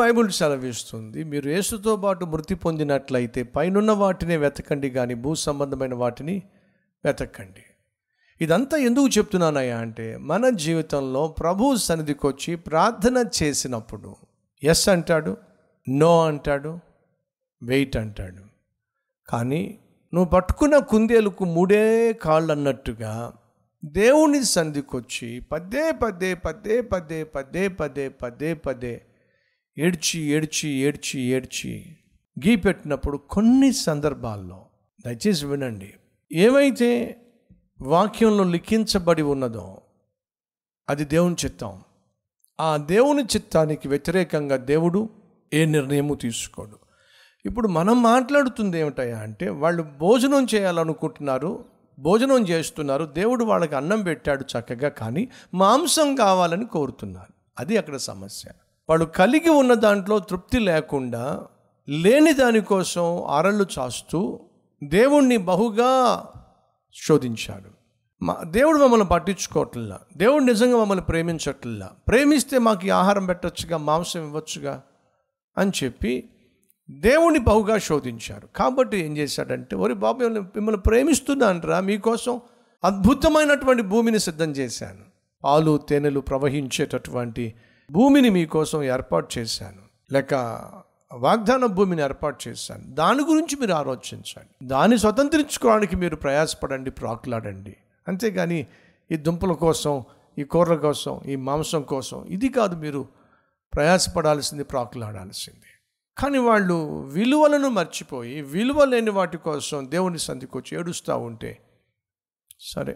Bible సెలవిస్తుంది మీరు యేసుతో పాటు మృతి పొందినట్లయితే పైనున్న వాటినే వెతకండి కానీ భూ సంబంధమైన వాటిని వెతకండి ఇదంతా ఎందుకు చెప్తున్నానయ్యా అంటే మన జీవితంలో ప్రభు సన్నిధికి వచ్చి ప్రార్థన చేసినప్పుడు ఎస్ అంటాడు నో అంటాడు వెయిట్ అంటాడు కానీ నువ్వు పట్టుకున్న కుందేలుకు మూడే కాళ్ళు అన్నట్టుగా దేవుని సన్నిధికి వచ్చి పదే పదే పదే పదే పదే పదే పదే పదే ఏడ్చి ఏడ్చి ఏడ్చి ఏడ్చి గీ పెట్టినప్పుడు కొన్ని సందర్భాల్లో దయచేసి వినండి ఏమైతే వాక్యంలో లిఖించబడి ఉన్నదో అది దేవుని చిత్తం ఆ దేవుని చిత్తానికి వ్యతిరేకంగా దేవుడు ఏ నిర్ణయము తీసుకోడు ఇప్పుడు మనం మాట్లాడుతుంది ఏమిటయ్యా అంటే వాళ్ళు భోజనం చేయాలనుకుంటున్నారు భోజనం చేస్తున్నారు దేవుడు వాళ్ళకి అన్నం పెట్టాడు చక్కగా కానీ మాంసం కావాలని కోరుతున్నారు అది అక్కడ సమస్య వాళ్ళు కలిగి ఉన్న దాంట్లో తృప్తి లేకుండా లేని దానికోసం అరళ్ళు చాస్తూ దేవుణ్ణి బహుగా శోధించాడు మా దేవుడు మమ్మల్ని పట్టించుకోవట్లా దేవుడు నిజంగా మమ్మల్ని ప్రేమించట్లా ప్రేమిస్తే మాకు ఈ ఆహారం పెట్టొచ్చుగా మాంసం ఇవ్వచ్చుగా అని చెప్పి దేవుణ్ణి బహుగా శోధించారు కాబట్టి ఏం చేశాడంటే ఒరి బాబు మిమ్మల్ని- మిమ్మల్ని ప్రేమిస్తున్నానరా మీకోసం అద్భుతమైనటువంటి భూమిని సిద్ధం చేశాను పాలు తేనెలు ప్రవహించేటటువంటి భూమిని మీకోసం ఏర్పాటు చేశాను లేక వాగ్దాన భూమిని ఏర్పాటు చేశాను దాని గురించి మీరు ఆలోచించండి దాన్ని స్వతంత్రించుకోవడానికి మీరు ప్రయాసపడండి ప్రాకులాడండి అంతేగాని ఈ దుంపల కోసం ఈ కూరల కోసం ఈ మాంసం కోసం ఇది కాదు మీరు ప్రయాసపడాల్సింది ప్రాకులాడాల్సింది కానీ వాళ్ళు విలువలను మర్చిపోయి విలువ లేని వాటి కోసం దేవుని సంధికి వచ్చి ఏడుస్తూ ఉంటే సరే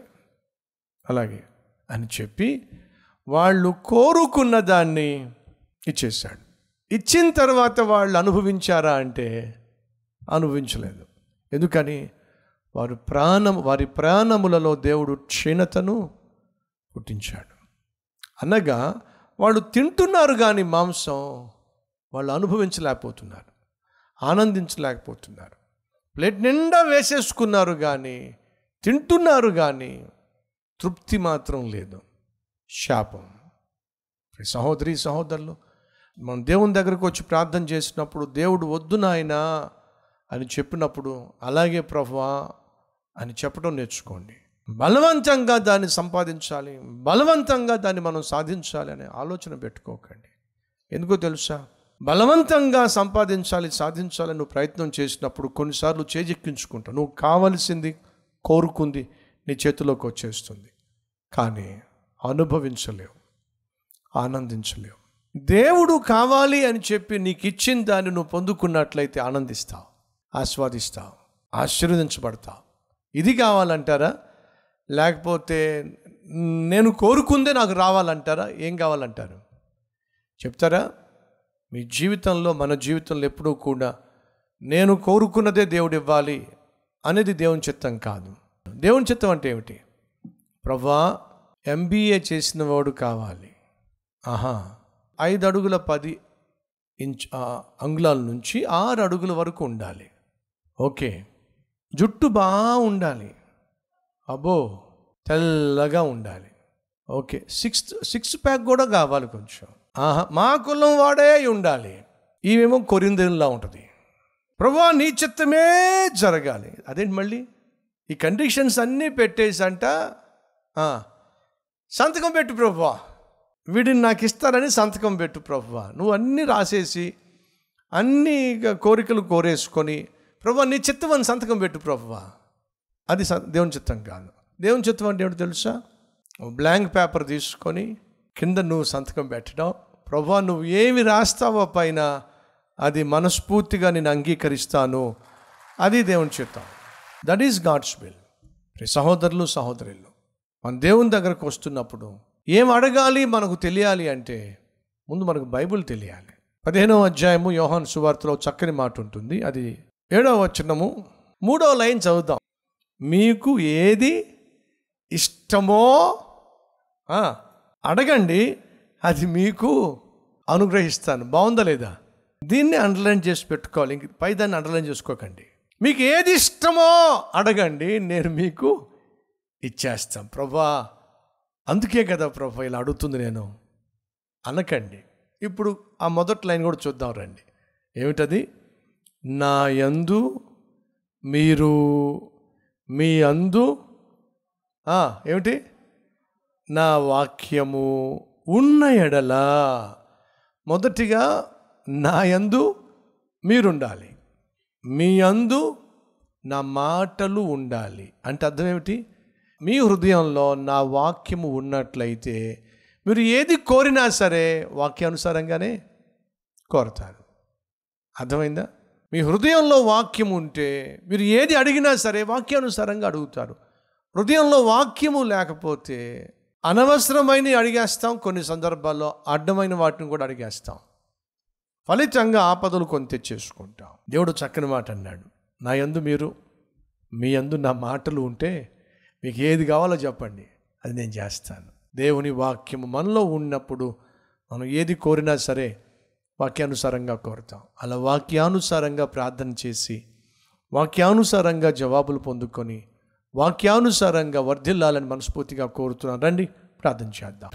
అలాగే అని చెప్పి వాళ్ళు కోరుకున్న దాన్ని ఇచ్చేశాడు ఇచ్చిన తర్వాత వాళ్ళు అనుభవించారా అంటే అనుభవించలేదు ఎందుకని వారు ప్రాణం వారి ప్రాణములలో దేవుడు క్షీణతను పుట్టించాడు అనగా వాళ్ళు తింటున్నారు కానీ మాంసం వాళ్ళు అనుభవించలేకపోతున్నారు ఆనందించలేకపోతున్నారు ప్లేట్ నిండా వేసేసుకున్నారు కానీ తింటున్నారు కానీ తృప్తి మాత్రం లేదు శాపం సహోదరి సహోదరులు మనం దేవుని దగ్గరకు వచ్చి ప్రార్థన చేసినప్పుడు దేవుడు వద్దు నాయనా అని చెప్పినప్పుడు అలాగే ప్రభువా అని చెప్పడం నేర్చుకోండి బలవంతంగా దాన్ని సంపాదించాలి బలవంతంగా దాన్ని మనం సాధించాలి అనే ఆలోచన పెట్టుకోకండి ఎందుకో తెలుసా బలవంతంగా సంపాదించాలి సాధించాలని నువ్వు ప్రయత్నం చేసినప్పుడు కొన్నిసార్లు చేజెక్కించుకుంటావు నువ్వు కావలసింది కోరుకుంది నీ చేతిలోకి వచ్చేస్తుంది కానీ అనుభవించలేవు ఆనందించలేవు దేవుడు కావాలి అని చెప్పి నీకు ఇచ్చిన దాన్ని నువ్వు పొందుకున్నట్లయితే ఆనందిస్తావు ఆస్వాదిస్తావు ఆశీర్వదించబడతావు ఇది కావాలంటారా లేకపోతే నేను కోరుకుందే నాకు రావాలంటారా ఏం కావాలంటారు చెప్తారా మీ జీవితంలో మన జీవితంలో ఎప్పుడూ కూడా నేను కోరుకున్నదే దేవుడు ఇవ్వాలి అనేది దేవుని చిత్తం కాదు దేవుని చిత్తం అంటే ఏమిటి ప్రభా ఎంబీఏ చేసిన వాడు కావాలి ఆహా ఐదు అడుగుల పది ఇంచ్ ఆ, అంగుళాల నుంచి ఆరు అడుగుల వరకు ఉండాలి ఓకే జుట్టు బాగా ఉండాలి అబ్బో తెల్లగా ఉండాలి ఓకే సిక్స్ సిక్స్ ప్యాక్ కూడా కావాలి కొంచెం ఆహా మా కులం వాడే అయి ఉండాలి ఇవేమో కొరిందేలా ఉంటుంది ప్రభా నీ చిత్తమే జరగాలి అదేంటి మళ్ళీ ఈ కండిషన్స్ అన్నీ పెట్టేసి అంట ఆ, సంతకం పెట్టు ప్రభువా వీడిని నాకు ఇస్తారని సంతకం పెట్టు ప్రభువా నువ్వు అన్నీ రాసేసి అన్ని ఇక కోరికలు కోరేసుకొని ప్రభా నీ చిత్తం అని సంతకం పెట్టు ప్రభువా అది స- దేవుని చిత్తం కాదు దేవుని చిత్తం అంటే ఏమిటో తెలుసా బ్లాంక్ పేపర్ తీసుకొని కింద నువ్వు సంతకం పెట్టడం ప్రభా నువ్వు ఏమి రాస్తావో పైన అది మనస్ఫూర్తిగా నేను అంగీకరిస్తాను అది దేవుని చిత్తం దట్ ఈస్ గాడ్స్ విల్ సహోదరులు సహోదరులు మన దేవుని దగ్గరకు వస్తున్నప్పుడు ఏం అడగాలి మనకు తెలియాలి అంటే ముందు మనకు బైబిల్ తెలియాలి పదిహేనవ అధ్యాయము యోహాన్ సువార్తలో చక్కని మాట ఉంటుంది అది ఏడవ వచనము మూడవ లైన్ చదువుదాం మీకు ఏది ఇష్టమో ఆ, అడగండి అది మీకు అనుగ్రహిస్తాను బాగుందా లేదా దీన్ని అండర్లైన్ చేసి పెట్టుకోవాలి ఇంక పై దాన్ని అండర్లైన్ చేసుకోకండి మీకు ఏది ఇష్టమో అడగండి నేను మీకు ఇచ్చేస్తాను ప్రభా అందుకే కదా ప్రభా ఇలా అడుగుతుంది నేను అనకండి ఇప్పుడు ఆ మొదటి లైన్ కూడా చూద్దాం రండి ఏమిటది నా యందు మీరు మీ అందు ఆ, ఏమిటి నా వాక్యము ఉన్న ఎడల మొదటిగా నా యందు మీరుండాలి మీ అందు నా మాటలు ఉండాలి అంటే అర్థం ఏమిటి మీ హృదయంలో నా వాక్యము ఉన్నట్లయితే మీరు ఏది కోరినా సరే వాక్యానుసారంగానే కోరతారు అర్థమైందా మీ హృదయంలో వాక్యం ఉంటే మీరు ఏది అడిగినా సరే వాక్యానుసారంగా అడుగుతారు హృదయంలో వాక్యము లేకపోతే అనవసరమైన అడిగేస్తాం కొన్ని సందర్భాల్లో అడ్డమైన వాటిని కూడా అడిగేస్తాం ఫలితంగా ఆపదలు కొని తెచ్చేసుకుంటాం దేవుడు చక్కని మాట అన్నాడు నా యందు మీరు మీ యందు నా మాటలు ఉంటే మీకు ఏది కావాలో చెప్పండి అది నేను చేస్తాను దేవుని వాక్యము మనలో ఉన్నప్పుడు మనం ఏది కోరినా సరే వాక్యానుసారంగా కోరుతాం అలా వాక్యానుసారంగా ప్రార్థన చేసి వాక్యానుసారంగా జవాబులు పొందుకొని వాక్యానుసారంగా వర్ధిల్లాలని మనస్ఫూర్తిగా కోరుతున్నాను రండి ప్రార్థన చేద్దాం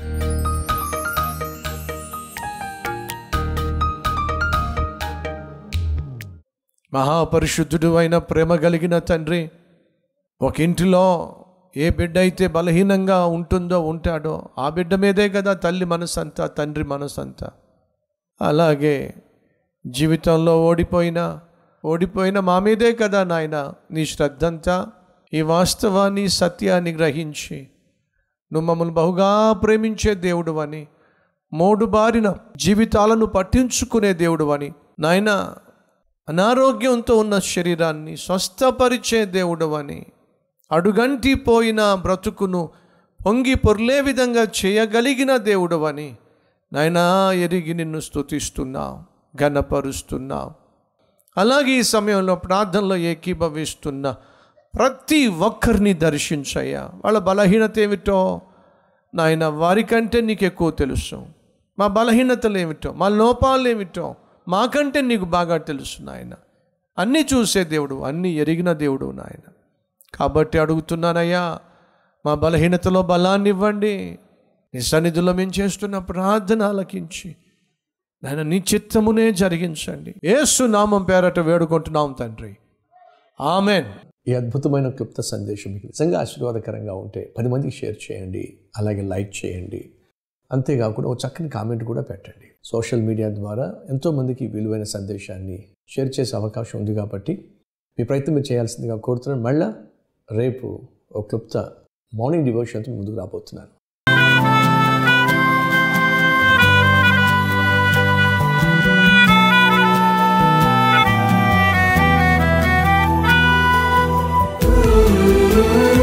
మహాపరిశుద్ధుడు అయిన ప్రేమ కలిగిన తండ్రి ఒక ఇంటిలో ఏ బిడ్డ అయితే బలహీనంగా ఉంటుందో ఉంటాడో ఆ బిడ్డ మీదే కదా తల్లి మనసంతా తండ్రి మనసంతా అలాగే జీవితంలో ఓడిపోయిన ఓడిపోయిన మా మీదే కదా నాయన నీ శ్రద్ధంతా ఈ వాస్తవాన్ని సత్యాన్ని గ్రహించి నువ్వు మమ్మల్ని బహుగా ప్రేమించే దేవుడు అని మోడు బారిన జీవితాలను పట్టించుకునే దేవుడు అని నాయన అనారోగ్యంతో ఉన్న శరీరాన్ని స్వస్థపరిచే దేవుడు అని అడుగంటి పోయిన బ్రతుకును పొంగి పొర్లే విధంగా చేయగలిగిన దేవుడు అని నాయనా ఎరిగి నిన్ను స్తుతిస్తున్నావు ఘనపరుస్తున్నావు అలాగే ఈ సమయంలో ప్రార్థనలో ఏకీభవిస్తున్న ప్రతి ఒక్కరిని దర్శించయ్యా వాళ్ళ బలహీనత ఏమిటో నాయన వారికంటే నీకు ఎక్కువ తెలుసు మా బలహీనతలు ఏమిటో మా లోపాలు ఏమిటో మాకంటే నీకు బాగా తెలుసు నాయన అన్నీ చూసే దేవుడు అన్నీ ఎరిగిన దేవుడు నాయన కాబట్టి అడుగుతున్నానయ్యా మా బలహీనతలో బలాన్ని ఇవ్వండి నీ సన్నిధిలో మేము చేస్తున్న ప్రార్థన ఆలకించి నాయన నీ చిత్తమునే జరిగించండి ఏసు నామం పేరట వేడుకుంటున్నాం తండ్రి ఆమెన్ ఈ అద్భుతమైన క్లుప్త సందేశం మీకు నిజంగా ఆశీర్వాదకరంగా ఉంటే పది మందికి షేర్ చేయండి అలాగే లైక్ చేయండి అంతేకాకుండా ఒక చక్కని కామెంట్ కూడా పెట్టండి సోషల్ మీడియా ద్వారా ఎంతోమందికి విలువైన సందేశాన్ని షేర్ చేసే అవకాశం ఉంది కాబట్టి మీ ప్రయత్నం మీరు చేయాల్సిందిగా కోరుతున్నాను మళ్ళా రేపు ఒక క్లుప్త మార్నింగ్ డివోషన్తో ముందుకు రాబోతున్నాను Ooh.